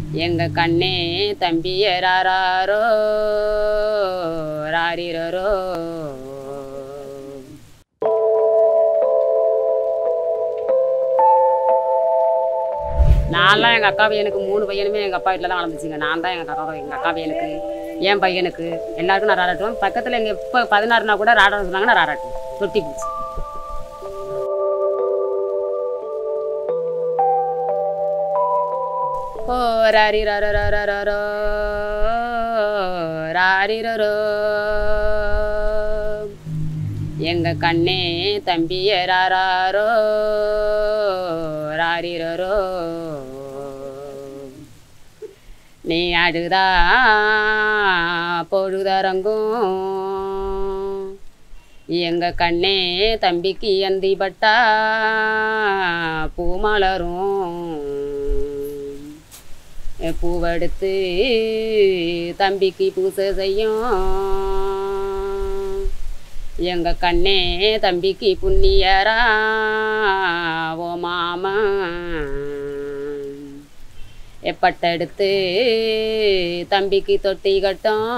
எங்க கண்ணே தம்பியராரோ ராரிரோ நான்லாம் எங்கள் அக்கா பையனுக்கு மூணு பையனுமே எங்கள் அப்பா வீட்டில் தான் வளர்ந்துச்சுங்க நான் தான் எங்கள் அக்கா எங்கள் அக்கா பையனுக்கு என் பையனுக்கு எல்லாருக்கும் நான் ராடாட்டுவேன் பக்கத்தில் எங்கள் இப்போ பதினாறுனா கூட ராடம் சொன்னாங்க நான் ராடாட்டுவேன் தொட்டி பூச்சி ஓ ராரி ரரோ ரரோ ராரி ரரோ எங்க கண்ணே தம்பியராரோ ராரிரோ நீ அழுதா பொழுதரங்கும் எங்க கண்ணே தம்பிக்கு அந்தி பட்டா பூமலரும் பூவெடுத்து தம்பிக்கு பூசை செய்யும் எங்க கண்ணே தம்பிக்கு புண்ணியரா ஓ மாமா எப்பட்டெடுத்து தம்பிக்கு தொட்டி கட்டும்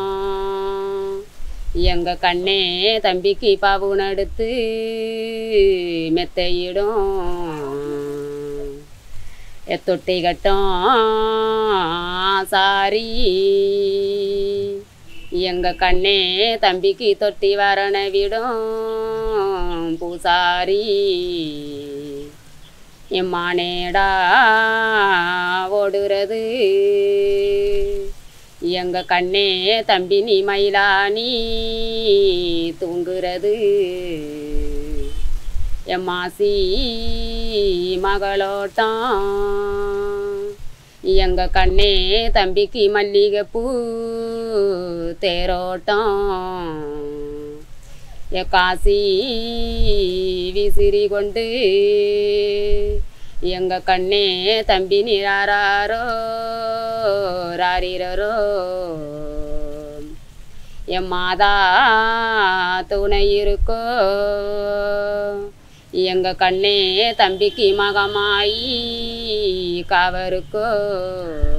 எங்க கண்ணே தம்பிக்கு பாவுன் எடுத்து மெத்தையிடும் தொட்டி கட்டும் சாரி எங்க கண்ணே தம்பிக்கு தொட்டி வரண விடும் பூசாரி எம்மானேடா ஓடுறது எங்க கண்ணே தம்பி நீ மயிலானி தூங்குறது எம்மாசி மகளோட்டம் எங்க கண்ணே தம்பிக்கு மல்லிகைப்பூ தேரோட்டம் எ காசி விசிறி கொண்டு எங்க கண்ணே தம்பி நிராரோ ராரிரோ என் மாதா துணை இருக்கோ எங்க கண்ணே தம்பிக்கு மகமாயி காவருக்கோ